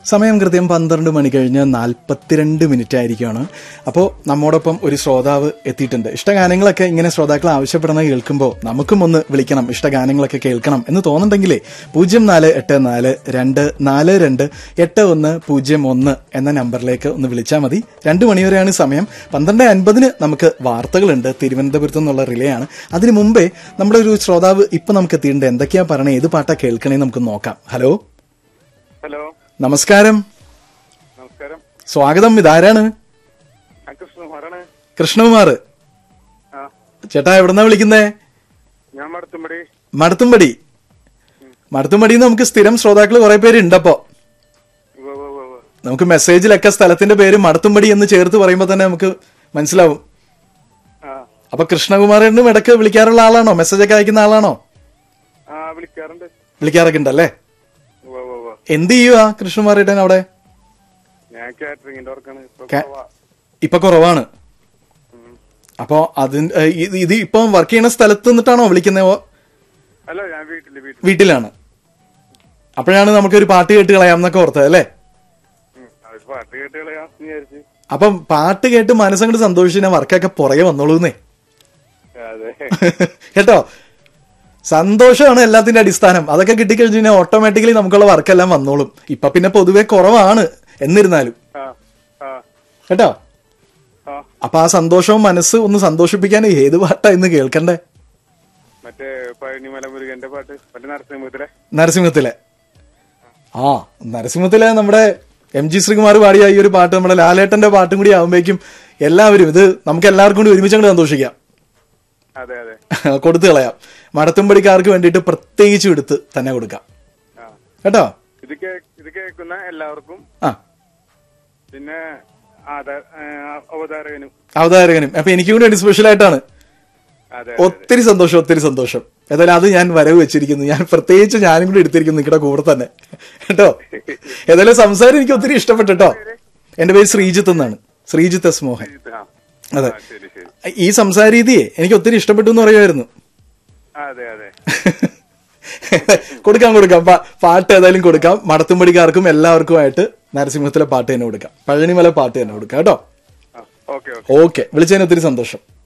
സമയം കൃത്യം പന്ത്രണ്ട് മണി കഴിഞ്ഞ് നാൽപ്പത്തിരണ്ട് മിനിറ്റ് ആയിരിക്കുകയാണ് അപ്പോൾ നമ്മോടൊപ്പം ഒരു ശ്രോതാവ് എത്തിയിട്ടുണ്ട് ഇഷ്ടഗാനങ്ങളൊക്കെ ഇങ്ങനെ ശ്രോതാക്കൾ ആവശ്യപ്പെടുന്നത് കേൾക്കുമ്പോൾ നമുക്കും ഒന്ന് വിളിക്കണം ഇഷ്ടഗാനങ്ങളൊക്കെ കേൾക്കണം എന്ന് തോന്നുന്നുണ്ടെങ്കിലേ പൂജ്യം നാല് എട്ട് നാല് രണ്ട് നാല് രണ്ട് എട്ട് ഒന്ന് പൂജ്യം ഒന്ന് എന്ന നമ്പറിലേക്ക് ഒന്ന് വിളിച്ചാൽ മതി രണ്ട് മണിവരെയാണ് സമയം പന്ത്രണ്ട് അൻപതിന് നമുക്ക് വാർത്തകളുണ്ട് തിരുവനന്തപുരത്ത് നിന്നുള്ള റിലേ ആണ് അതിനു മുമ്പേ നമ്മുടെ ഒരു ശ്രോതാവ് ഇപ്പൊ നമുക്ക് എത്തിയിട്ടുണ്ട് എന്തൊക്കെയാ പറയണേ ഏത് പാട്ടാ കേൾക്കണേ നമുക്ക് നോക്കാം ഹലോ ഹലോ നമസ്കാരം നമസ്കാരം സ്വാഗതം ഇതാരാണ് ഞാൻ കൃഷ്ണകുമാറാണ് കൃഷ്ണകുമാർ ആ ചേട്ടാ എവിടെന്നാ വിളിക്കുന്നേ ഞാൻ മടത്തുമ്പടി മടത്തുംപടി മടത്തുംപടിയിൽ നമുക്ക് സ്ഥിരം ശ്രോതാക്കൾ കുറെ പേര് ഉണ്ടപ്പോ ഉവ്വ് ഉവ്വ് ഉവ്വ് ഉവ്വ്. നമുക്ക് മെസ്സേജിലൊക്കെ സ്ഥലത്തിന്റെ പേര് മടത്തുംപടി എന്ന് ചേർത്ത് പറയുമ്പോൾ തന്നെ നമുക്ക് മനസ്സിലാവും ആ അപ്പൊ കൃഷ്ണകുമാരനും ഇടയ്ക്ക് വിളിക്കാറുള്ള ആളാണോ മെസ്സേജ് ഒക്കെ അയക്കുന്ന ആളാണോ ആ വിളിക്കാറുണ്ട് വിളിക്കാറൊക്കെ ഉണ്ടല്ലേ ഉവ്വ് ഉവ്വ് ഉവ്വ്. എന്ത് ചെയ്യുവാ കൃഷ്ണകുമാരേട്ടൻ അവിടെ ഞാൻ കാറ്ററിംഗിന്റെ വർക്കാണ് ഇപ്പൊ കാ- കുറവാ. ഇപ്പൊ കുറവാണ് ഉം. അപ്പോ അതിന് ഏ, ഇത് ഇത് ഇപ്പൊ വർക്ക് ചെയ്യുന്ന സ്ഥലത്ത് നിന്നിട്ടാണോ വിളിക്കുന്നത് അല്ല ഞാൻ വീട്ടില് വീട്ടിൽ വീട്ടിലാണ് അപ്പോഴാണ് നമുക്കൊരു പാട്ട് കേട്ട് കളയാം എന്നൊക്കെ ഓർത്തത് അല്ലേ അത് പാട്ട് കേട്ട് കളയാം എന്ന് വിചാരിച്ച് അപ്പം പാട്ട് കേട്ട് മനസ്സങ്ങോട്ട് സന്തോഷിച്ച വർക്കൊക്കെ പുറകെ വന്നോളൂന്നേ അതെ കേട്ടോ സന്തോഷമാണ് എല്ലാത്തിന്റെ അടിസ്ഥാനം അതൊക്കെ കിട്ടിക്കഴിഞ്ഞു കഴിഞ്ഞാൽ ഓട്ടോമാറ്റിക്കലി നമുക്കുള്ള വർക്കെല്ലാം വന്നോളും ഇപ്പൊ പിന്നെ പൊതുവെ കുറവാണ് എന്നിരുന്നാലും ആ ആ കേട്ടോ ആ അപ്പൊ ആ സന്തോഷവും മനസ്സ് ഒന്ന് സന്തോഷിപ്പിക്കാൻ ഏത് പാട്ടാ ഇന്ന് കേൾക്കണ്ടേ മറ്റേ പഴനിമല മുരുകന്റെ പാട്ട് മറ്റേ നരസിംഹത്തിലെ നരസിംഹത്തിലെ ആ നരസിംഹത്തിലെ നമ്മുടെ എം ജി ശ്രീകുമാർ പാടിയ ഈ ഒരു പാട്ട് നമ്മുടെ ലാലേട്ടന്റെ പാട്ടും കൂടി ആവുമ്പോഴേക്കും എല്ലാവരും ഇത് നമുക്ക് എല്ലാവർക്കും കൂടി ഒരുമിച്ച് അങ്ങോട്ട് സന്തോഷിക്കാം അതെ അതെ കൊടുത്തു കളയാം മടത്തുംപടിക്കാർക്ക് വേണ്ടിയിട്ട് പ്രത്യേകിച്ച് എടുത്ത് തന്നെ കൊടുക്കാം ആ കേട്ടോ ഇത് കേ ഇത് കേൾക്കുന്ന എല്ലാവർക്കും ആ പിന്നെ ആധാ- ആ, അവതാരകനും അവതാരകനും അപ്പൊ എനിക്ക് കൂടി വേണ്ടി സ്പെഷ്യൽ ആയിട്ടാണ് അതെ ഒത്തിരി സന്തോഷം ഒത്തിരി സന്തോഷം ഏതായാലും അത് ഞാൻ വരവ് വെച്ചിരിക്കുന്നു ഞാൻ പ്രത്യേകിച്ച് ഞാനും കൂടി എടുത്തിരിക്കുന്നു നിങ്ങളുടെ കൂടെ തന്നെ കേട്ടോ ഏതായാലും സംസാരം എനിക്ക് ഒത്തിരി ഇഷ്ടപ്പെട്ടു കേട്ടോ എന്റെ പേര് ശ്രീജിത്ത് എന്നാണ് ശ്രീജിത്ത് എസ് മോഹൻ ആ അതെ ആ, ശരി ശരി ഈ സംസാര രീതിയെ എനിക്ക് ഒത്തിരി ഇഷ്ടപ്പെട്ടു എന്ന് പറയുമായിരുന്നു അതെ അതെ കൊടുക്കാം കൊടുക്കാം പാ- പാട്ട് ഏതായാലും കൊടുക്കാം മടത്തുംപടിക്കാർക്കും എല്ലാവർക്കുമായിട്ട് നരസിംഹത്തിലെ പാട്ട് തന്നെ കൊടുക്കാം പഴനിമല പാട്ട് തന്നെ കൊടുക്കാം കേട്ടോ ആ ഓക്കെ ഓക്കെ ഓക്കെ വിളിച്ചതിന് ഒത്തിരി സന്തോഷം